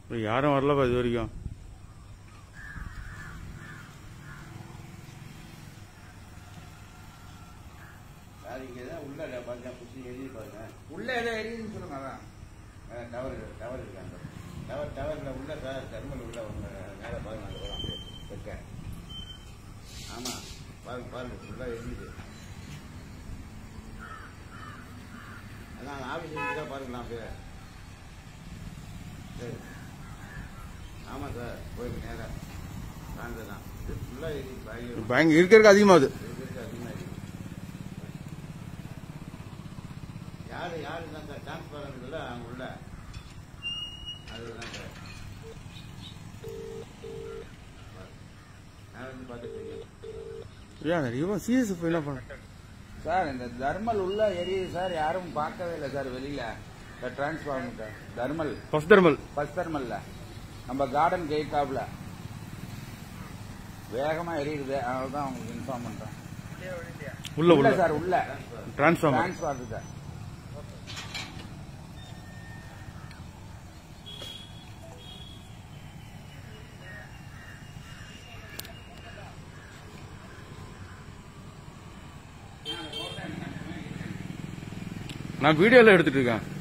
இப்போ யாரும் வரலப்பா இது வரைக்கும் சார் இங்கே தான் உள்ள பாருங்க புஷி எழுதி பாருங்க உள்ள ஏதோ எரியுதுன்னு சொல்லுங்க அதான் டவர் டவர் இருக்காங்க டவர் டவரில் உள்ள சார் தெர்மல் உள்ள ஒன்று மேலே பாருங்க அந்த படம் வைக்க ஆமாம் பாருங்க பாருங்க ஃபுல்லாக எரியுது அதான் ஆஃபீஸ் தான் பாருங்களா அப்படியே சரி ஆமாம் சார் போயிட்டு நேராக சாயந்தரம் தான் இது ஃபுல்லாக எரியுது பயங்கரம் பேங்க் இருக்கிறதுக்கு அதிகமாகுது இருக்கிறது அதிகமாக இருக்கு. யாரு யாரு தான் சார் டிரான்ஸ்பரண்ட் இல்லை அங்கே உள்ள அதுதான் சார் நான் வந்து பார்த்து தெரியும் ஏன் இவன் சிஎஸ்எஃப் என்ன பண்ண சார் இந்த தர்மல் உள்ள எரியுது சார் யாரும் பார்க்கவே இல்லை சார் வெளியில இந்த transformer thermal first thermal first தர்மல்ல நம்ம கார்டன் கேட்டாப்ல வேகமா எரியுது அதனால தான் உங்களுக்கு இன்ஃபார்ம் பண்றேன் உள்ள உள்ள உள்ள சார் உள்ள டிரான்ஸ்ஃபார்மர் டிரான்ஸ்ஃபார்மர் சார் நான் வீடியோல எடுத்துட்டு இருக்கேன்